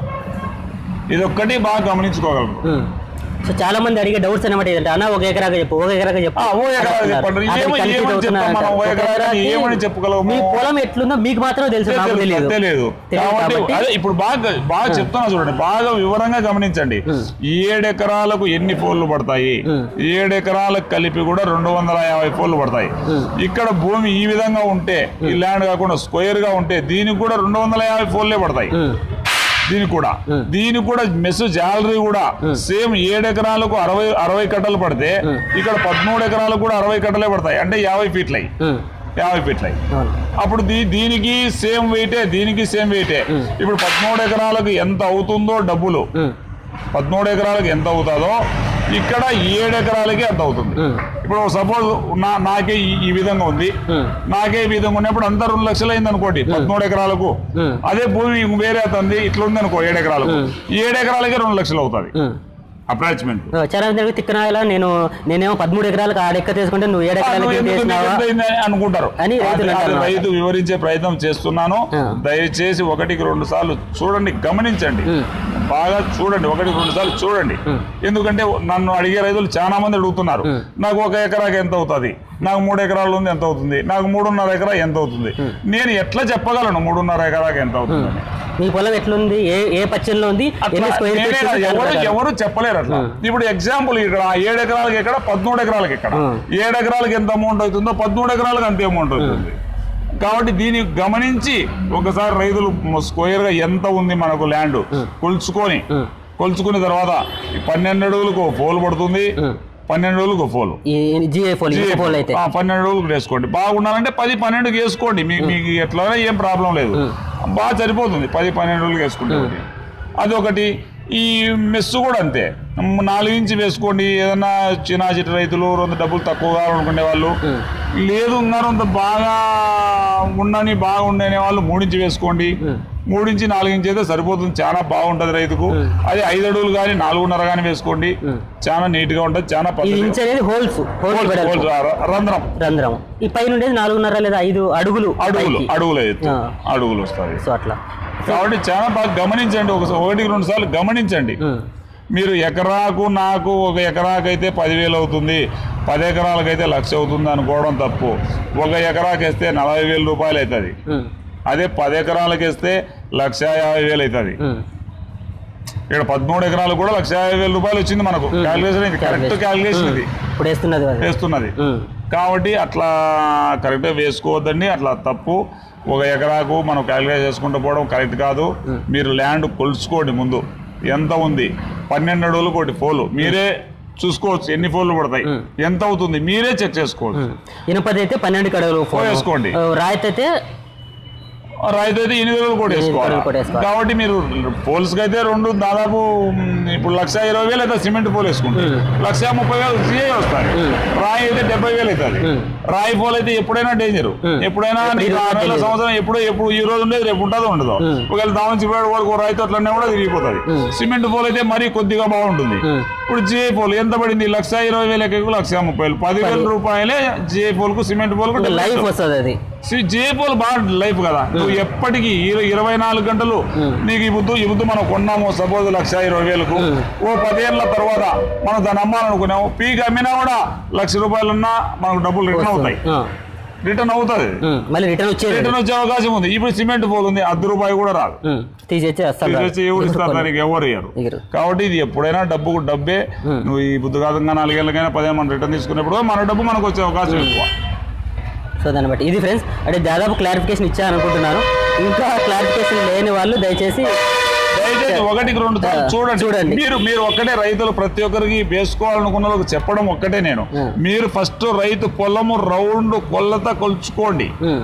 Speaker 2: ఇదొక్కటి బాగా గమనించుకోగలరు
Speaker 1: ఉమ్. సో చాలా మంది అడిగే డౌట్స్ అనమాట ఏంటంటే అన్న ఒక ఎకరాగా చెప్పు ఒక ఎకరాగా చెప్పు
Speaker 2: ఆ, ఓ ఎకరాకు చెప్పండి.
Speaker 1: అక్కడ
Speaker 2: ఏమని-
Speaker 1: confuse
Speaker 2: ఏమని
Speaker 1: అవుతున్నారు
Speaker 2: చెప్తాం మనం?
Speaker 1: అంటారు.
Speaker 2: ఓ
Speaker 1: ఒక
Speaker 2: ఎకరాకి
Speaker 1: ఎకరాకి
Speaker 2: ఏమని చెప్పగలము?
Speaker 1: మీ పొలం ఎట్లుందో మీకు మాత్రమే తెలుసు నాకు తెలియదు
Speaker 2: తెలియదు
Speaker 1: తెలియదు
Speaker 2: కాబట్టి
Speaker 1: కాబట్టి
Speaker 2: అదే ఇప్పుడు బాగా బాగా చెప్తున్నా చూడండి బాగా వివరంగా గమనించండి
Speaker 1: ఉం.
Speaker 2: ఏడు ఎకరాలకు ఎన్ని ఫోన్లు పడతాయి
Speaker 1: ఉం.
Speaker 2: ఏడు ఎకరాలకు కలిపి కూడా రెండు వందల యాభై ఫోన్లు పడతాయి
Speaker 1: ఉం.
Speaker 2: ఇక్కడ భూమి ఈ విధంగా ఉంటే ఈ ల్యాండ్ కాకుండా స్క్వేర్ గా ఉంటే దీనికి కూడా రెండు వందల యాభై ఫోన్లే పడతాయి
Speaker 1: ఉమ్,
Speaker 2: దీనికి కూడా
Speaker 1: ఉం.
Speaker 2: దీనికి కూడా మెస్ జాలరీ కూడా సేమ్ ఏడు ఎకరాలకు అరవై అరవై కట్టలు పడితే
Speaker 1: ఉం.
Speaker 2: ఇక్కడ పదమూడు ఎకరాలకు కూడా అరవై కట్టలే పడతాయి అంటే యాభై ఫీట్లయి
Speaker 1: ఉమ్,
Speaker 2: యాభై ఫీట్లయి
Speaker 1: అవును.
Speaker 2: అప్పుడు దీ దీనికి సేమ్ వెయిటే దీనికి సేమ్ వెయిటే
Speaker 1: ఉం.
Speaker 2: ఇప్పుడు పదమూడు ఎకరాలకు ఎంత అవుతుందో డబ్బులు
Speaker 1: ఉమ్,
Speaker 2: పదమూడు ఎకరాలకు ఎంత అవుతుందో ఇక్కడ ఏడు ఎకరాలకి ఎంత అవుతుంది
Speaker 1: ఉం.
Speaker 2: ఇప్పుడు సపోజ్ నా నాకే ఈ- ఈ విధంగా ఉంది
Speaker 1: ఉం.
Speaker 2: నాకే ఈ విధంగా ఉన్నప్పుడు అంతా రెండు లక్షలు అయింది అనుకోండి పదమూడు ఎకరాలకు
Speaker 1: ఉం.
Speaker 2: అదే భూమి వేరే అతంది ఇట్లా ఉంది అనుకో ఏడు ఎకరాలకు
Speaker 1: ఉం.
Speaker 2: ఏడు ఎకరాలకే రెండు లక్షలు అవుతుంది
Speaker 1: ఉమ్.
Speaker 2: అప్రాచ్మెంట్
Speaker 1: ఆ, చాలా మంది అడిగితే తిక్కనాయలా నేను నేనేమో పదమూడు ఎకరాలకు ఆడ ఎక్క తీసుకుంటే నువ్వు ఏడు ఎకరాలకి ఏం చేసినావా
Speaker 2: అనుకుంటారు
Speaker 1: అని రైతులు
Speaker 2: అది- అది
Speaker 1: అంటారు.
Speaker 2: రైతు వివరించే ప్రయత్నం చేస్తున్నాను
Speaker 1: ఆ.
Speaker 2: దయచేసి ఒకటికి రెండు సార్లు చూడండి గమనించండి
Speaker 1: ఉం.
Speaker 2: బాగా చూడండి ఒకటికి రెండు సార్లు చూడండి
Speaker 1: ఉం.
Speaker 2: ఎందుకంటే నన్ను అడిగే రైతులు చాలా మంది అడుగుతున్నారు
Speaker 1: ఉం.
Speaker 2: నాకు ఒక ఎకరాకి ఎంత అవుతుంది నాకు మూడు ఎకరాలు ఉంది ఎంత అవుతుంది నాకు మూడున్నర ఎకరా ఎంత అవుతుంది నేను ఎట్లా చెప్పగలను మూడున్నర ఎకరాకి ఎంత అవుతుంది అని?
Speaker 1: మీ పొలం ఎట్లుంది ఏ ఏ పచ్చల్లో ఉంది
Speaker 2: అట్లా
Speaker 1: ఎన్ని స్క్వేర్
Speaker 2: నేనే
Speaker 1: ఫీట్స్
Speaker 2: కాదు,
Speaker 1: ఉంది దాని
Speaker 2: ఎవరు
Speaker 1: ప్రకారం.
Speaker 2: ఎవరు చెప్పలేరు అట్లా
Speaker 1: ఉం.
Speaker 2: ఇప్పుడు ఎగ్జాంపుల్ ఇక్కడ ఏడు ఎకరాలకి ఎక్కడ పదమూడు ఎకరాలకి ఎక్కడ
Speaker 1: ఉం.
Speaker 2: ఏడు ఎకరాలకి ఎంత అమౌంట్ అవుతుందో పదమూడు ఎకరాలకు అంతే అమౌంట్ అవుతుంది కాబట్టి దీన్ని గమనించి ఒకసారి రైతులు స్క్వేర్ గా ఎంత ఉంది మనకు ల్యాండ్
Speaker 1: ఉం.
Speaker 2: కొలుచుకొని
Speaker 1: ఉం.
Speaker 2: కొలుచుకున్న తర్వాత ఈ పన్నెండు అడుగులకు పోలు పడుతుంది
Speaker 1: ఉం.
Speaker 2: పన్నెండు అడుగులకు పోలు
Speaker 1: ఈ జిఏ ఫోన్ ఈ ఫోన్ అయితే
Speaker 2: ఆ, పన్నెండు రోజులకు వేసుకోండి బాగున్నారంటే పది పన్నెండుకి వేసుకోండి మీ- మీకు ఎట్లా ఏం ప్రాబ్లం లేదు బాగా సరిపోతుంది పది పన్నెండు రోజులకు వేసుకుంటే ఒకటి. అదొకటి ఈ మెస్సు కూడా అంతే మ్, నాలుగు ఇంచు వేసుకోండి ఏదన్నా చిన్న చిన్న రైతులు రెండు డబ్బులు తక్కువ కావాలనుకునే వాళ్ళు
Speaker 1: ఉం.
Speaker 2: లేదు ఉన్నారు అంత బాగా ఉండని బాగా ఉండనే వాళ్ళు మూడించి వేసుకోండి
Speaker 1: ఉం.
Speaker 2: మూడించి నాలుగు ఇంచి అయితే సరిపోతుంది చాలా బాగుంటుంది రైతుకు
Speaker 1: ఉం.
Speaker 2: అది ఐదు అడుగులు కానీ నాలుగున్నర కానీ వేసుకోండి
Speaker 1: ఉం.
Speaker 2: చాలా నీట్ గా ఉంటుంది చాలా
Speaker 1: ఈ
Speaker 2: పద్ధతి
Speaker 1: ఇంచ్ అనేది హోల్స్ హోల్స్ వెడల్పు.
Speaker 2: రంధ్రం
Speaker 1: రంధ్రం ఈ పైన ఉండేది నాలుగున్నర లేదా ఐదు అడుగులు
Speaker 2: అడుగులు
Speaker 1: పైకి.
Speaker 2: అడుగులు ఎత్తు
Speaker 1: ఆ.
Speaker 2: అడుగులు వస్తాయి
Speaker 1: సో అట్లా
Speaker 2: కాబట్టి చాలా బాగా గమనించండి ఒక ఒకటికి రెండు సార్లు గమనించండి
Speaker 1: ఉం.
Speaker 2: మీరు ఎకరాకు నాకు ఒక ఎకరాకు అయితే పదివేలు అవుతుంది పది ఎకరాలకైతే లక్ష అవుతుంది అనుకోవడం తప్పు ఒక ఎకరాకి వేస్తే నలభై వేల రూపాయలు అవుతుంది
Speaker 1: ఉం.
Speaker 2: అదే పది ఎకరాలకు వేస్తే లక్ష యాభై వేలు అవుతుంది
Speaker 1: ఉం.
Speaker 2: ఇక్కడ పదమూడు ఎకరాలు కూడా లక్ష యాభై వేల రూపాయలు వచ్చింది మనకు క్యాలిక్యులేషన్ ఇది కరెక్ట్ క్యాలిక్యులేషన్ ఇది
Speaker 1: ఇప్పుడు వేస్తున్నది అది
Speaker 2: వేస్తున్నది
Speaker 1: ఉమ్.
Speaker 2: కాబట్టి అట్లా కరెక్ట్గా వేసుకోవద్దండి అట్లా తప్పు ఒక ఎకరాకు మనం క్యాలిక్యులేట్ చేసుకుంటూ పోవడం కరెక్ట్ కాదు మీరు ల్యాండ్ కొలుచుకోండి ముందు ఎంత ఉంది పన్నెండు అడుగులు కోటి ఫోలు మీరే చూసుకోవచ్చు ఎన్ని ఫోన్లు పడతాయి ఎంత అవుతుంది మీరే చెక్ చేసుకోవచ్చు
Speaker 1: ఇనుపది అయితే పన్నెండు కడగలు ఫోన్
Speaker 2: వేసుకోండి.
Speaker 1: రాయితీ అయితే
Speaker 2: రైతు అయితే ఎనిమిది వేలు కూడా వేసుకోవాలి
Speaker 1: వేలు కూడా వేసుకోవాలి.
Speaker 2: కాబట్టి మీరు పోల్స్కి అయితే రెండు దాదాపు మ్, ఇప్పుడు లక్ష ఇరవై వేలు అయితే సిమెంట్ పోల్ వేసుకుంటారు లక్ష ముప్పై వేలు సిఐ వస్తాయి రాయి అయితే డెబ్బై వేలు అవుతుంది రాయి పోల్ అయితే ఎప్పుడైనా డేంజర్ ఎప్పుడైనా నీకు ఆరు నెలల సంవత్సరం ఎప్పుడు ఎప్పుడు ఈ రోజు ఉండేది రేపు ఉంటుందో ఉండదు ఒకవేళ దాని చివరి వరకు రైతు అట్లనే కూడా తిరిగిపోతుంది సిమెంట్ పోల్ అయితే మరీ కొద్దిగా బాగుంటుంది ఇప్పుడు జిఐ పోల్ ఎంత పడింది లక్ష ఇరవై వేల ఎకరకు లక్ష ముప్పై వేలు పదివేల రూపాయలే జిఐ పోల్ కు సిమెంట్ పోల్ కు
Speaker 1: లైఫ్ వస్తుంది అది
Speaker 2: జేపోల్ బాగా లైఫ్ కదా నువ్వు ఎప్పటికీ ఇర- ఇరవై నాలుగు గంటలు నీకు ఈ బుద్ధు ఈ బుద్ధు మనం కొన్నాము సపోజ్ లక్ష ఇరవై వేలకు ఓ పదేళ్ల తర్వాత మనం దాన్ని అమ్మాలనుకున్నాము పీక్ అమ్మినా కూడా లక్ష రూపాయలున్నా మనకు డబ్బులు రిటర్న్ అవుతాయి
Speaker 1: ఆ.
Speaker 2: రిటర్న్ అవుతుంది
Speaker 1: ఉమ్. మళ్ళీ రిటర్న్ వచ్చేది
Speaker 2: రిటర్న్ వచ్చే అవకాశం ఉంది ఇప్పుడు సిమెంట్ పోల్ ఉంది అర్ధ రూపాయి కూడా రాదు
Speaker 1: ఉమ్. తీసేసి వస్తాను
Speaker 2: తీసుకొచ్చి ఎవరు ఇస్తారు దానికి ఎవరు ఇయ్యరు
Speaker 1: ఇయ్యరు.
Speaker 2: కాబట్టి ఇది ఎప్పుడైనా డబ్బుకు డబ్బే నువ్వు ఈ బుద్ధిఘాతంగా నాలుగేళ్ళకైనా పదిహేను మనం రిటర్న్ తీసుకున్నప్పుడు మన డబ్బు మనకు వచ్చే అవకాశం ఎక్కువ
Speaker 1: సో దాన్ని బట్టి ఇది ఫ్రెండ్స్ అంటే దాదాపు క్లారిఫికేషన్ ఇచ్చాను అనుకుంటున్నాను ఇంకా క్లారిఫికేషన్ లేని వాళ్ళు దయచేసి
Speaker 2: దయచేసి ఒకటికి రెండు సార్లు చూడండి
Speaker 1: చూడండి.
Speaker 2: మీరు మీరు ఒక్కటే రైతులు ప్రతి ఒక్కరికి వేసుకోవాలనుకున్న వాళ్ళకి చెప్పడం ఒక్కటే నేను మీరు ఫస్ట్ రైతు పొలము రౌండ్ కొలత కొలుచుకోండి
Speaker 1: ఉమ్.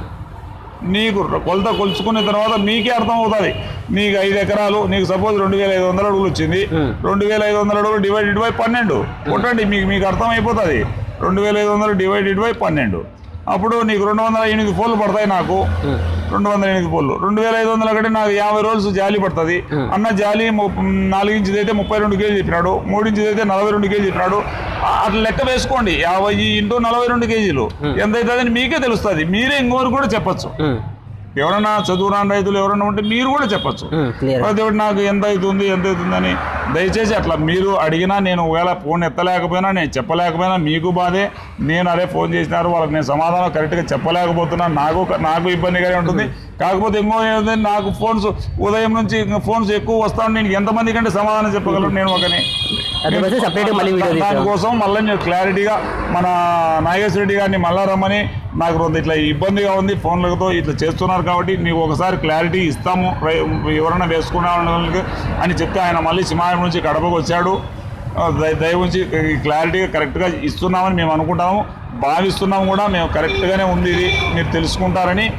Speaker 2: నీకు ర- కొలత కొలుచుకున్న తర్వాత మీకే అర్థం అవుతుంది నీకు ఐదు ఎకరాలు నీకు సపోజ్ రెండు వేల ఐదు వందల అడుగులు వచ్చింది రెండు వేల ఐదు వందల అడుగులు డివైడెడ్ బై పన్నెండు కొట్టండి మీకు మీకు అర్థం అయిపోతుంది రెండు వేల ఐదు వందలు డివైడెడ్ బై పన్నెండు అప్పుడు నీకు రెండు వందల ఎనిమిది ఫోన్లు పడతాయి నాకు రెండు వందల ఎనిమిది ఫోన్లు రెండు వేల ఐదు వందల ఒకటి నాకు యాభై రోజులు జాలి పడుతుంది అన్న జాలి ము- నాలుగు ఇంచుది అయితే ముప్పై రెండు కేజీ చెప్పినాడు మూడు ఇంచుది అయితే నలభై రెండు కేజీ చెప్పినాడు ఆ- అట్లా లెక్క వేసుకోండి యాభై ఇంటూ నలభై రెండు కేజీలు ఎంత అవుతుందని మీకే తెలుస్తుంది మీరే ఇంకోరు కూడా చెప్పచ్చు
Speaker 1: ఉమ్.
Speaker 2: ఎవరన్నా చదువురాని రైతులు ఎవరన్నా ఉంటే మీరు కూడా చెప్పచ్చు
Speaker 1: ఉమ్. క్లియర్
Speaker 2: ప్రతి ఒక్కటి నాకు ఎంత అవుతుంది ఎంత అవుతుందని దయచేసి అట్లా మీరు అడిగినా నేను ఒకవేళ ఫోన్ ఎత్తలేకపోయినా నేను చెప్పలేకపోయినా మీకు బాధే నేను అరే ఫోన్ చేసినారు వాళ్ళకి నేను సమాధానం కరెక్ట్గా చెప్పలేకపోతున్నాను నాకు నాకు ఇబ్బందిగానే ఉంటుంది కాకపోతే ఇంకో ఏంటంటే నాకు ఫోన్స్ ఉదయం నుంచి ఇంకా ఫోన్స్ ఎక్కువ వస్తాను నేను ఎంతమంది కంటే సమాధానం చెప్పగలను నేను ఒకని
Speaker 1: అందుకోసం separate గా మళ్ళీ video తీస్తాం.
Speaker 2: దానికోసం మళ్ళీ నేను క్లారిటీగా మన నాగేశ్వర రెడ్డి గారిని మళ్ళా రమ్మని నాకు రెండు ఇట్లా ఇబ్బందిగా ఉంది ఫోన్లతో ఇట్లా చేస్తున్నారు కాబట్టి నీకు ఒకసారి క్లారిటీ ఇస్తాము రై- ఎవరైనా వేసుకునే వాళ్ళకి అని చెప్తే ఆయన మళ్ళీ సింహాయం నుంచి కడపకు వచ్చాడు ఆ, దయ- దయ ఉంచి ఈ క్లారిటీగా కరెక్ట్గా ఇస్తున్నామని మేము అనుకుంటాము భావిస్తున్నాము కూడా మేము కరెక్ట్గానే ఉంది ఇది మీరు తెలుసుకుంటారని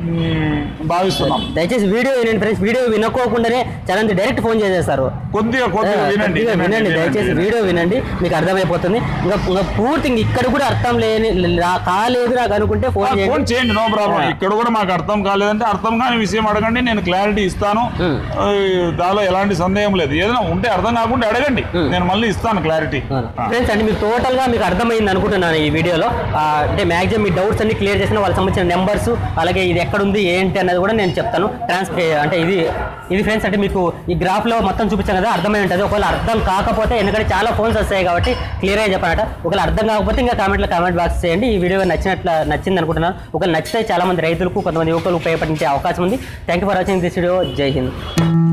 Speaker 2: మ్, భావిస్తున్నాం
Speaker 1: దయచేసి వీడియో వినండి ఫ్రెండ్స్ వీడియో వినుకోకుండానే చాలా మంది డైరెక్ట్ ఫోన్ చేసేస్తారు
Speaker 2: కొద్దిగా కొద్దిగా వినండి
Speaker 1: కొద్దిగా వినండి దయచేసి వీడియో వినండి మీకు అర్థమైపోతుంది ఇంకా ఇంకా పూర్తి ఇంక ఇక్కడ కూడా అర్థం లేని రా- కాలేదు నాకు అనుకుంటే ఫోన్
Speaker 2: ఫోన్
Speaker 1: చేయండి
Speaker 2: చేయండి నో ప్రాబ్లం ఇక్కడ కూడా మాకు అర్థం కాలేదంటే అర్థం కాని విషయం అడగండి నేను క్లారిటీ ఇస్తాను
Speaker 1: Hmm.
Speaker 2: ఆ, దానిలో ఎలాంటి సందేహం లేదు ఏదైనా ఉంటే అర్థం కాకుండా అడగండి నేను మళ్ళీ ఇస్తాను క్లారిటీ
Speaker 1: ఫ్రెండ్స్ అంటే మీకు టోటల్ గా మీకు అర్థమైంది అనుకుంటున్నాను ఈ వీడియోలో ఆ, అంటే మాక్సిమం మీ డౌట్స్ అన్ని క్లియర్ చేసిన వాళ్ళకి సంబంధించిన నెంబర్స్ అలాగే ఇది ఎక్కడ ఉంది ఏంటి అన్నది కూడా నేను చెప్తాను ట్రాన్స్ అంటే ఇది ఇది ఫ్రెండ్స్ అంటే మీకు ఈ గ్రాఫ్ లో మొత్తం చూపించాను కదా అర్థమై ఉంటుంది ఒకవేళ అర్థం కాకపోతే ఎందుకంటే చాలా ఫోన్స్ వస్తాయి కాబట్టి క్లియర్ గా చెప్పానట ఒకవేళ అర్థం కాకపోతే ఇంకా కామెంట్లో కామెంట్ బాక్స్ చేయండి ఈ వీడియో నచ్చినట్లు నచ్చింది అనుకుంటున్నాను ఒకవేళ నచ్చితే చాలా మంది రైతులకు కొంతమంది యువకులకు ఉపయోగపడించే అవకాశం ఉంది thank you for watching this video జై హింద్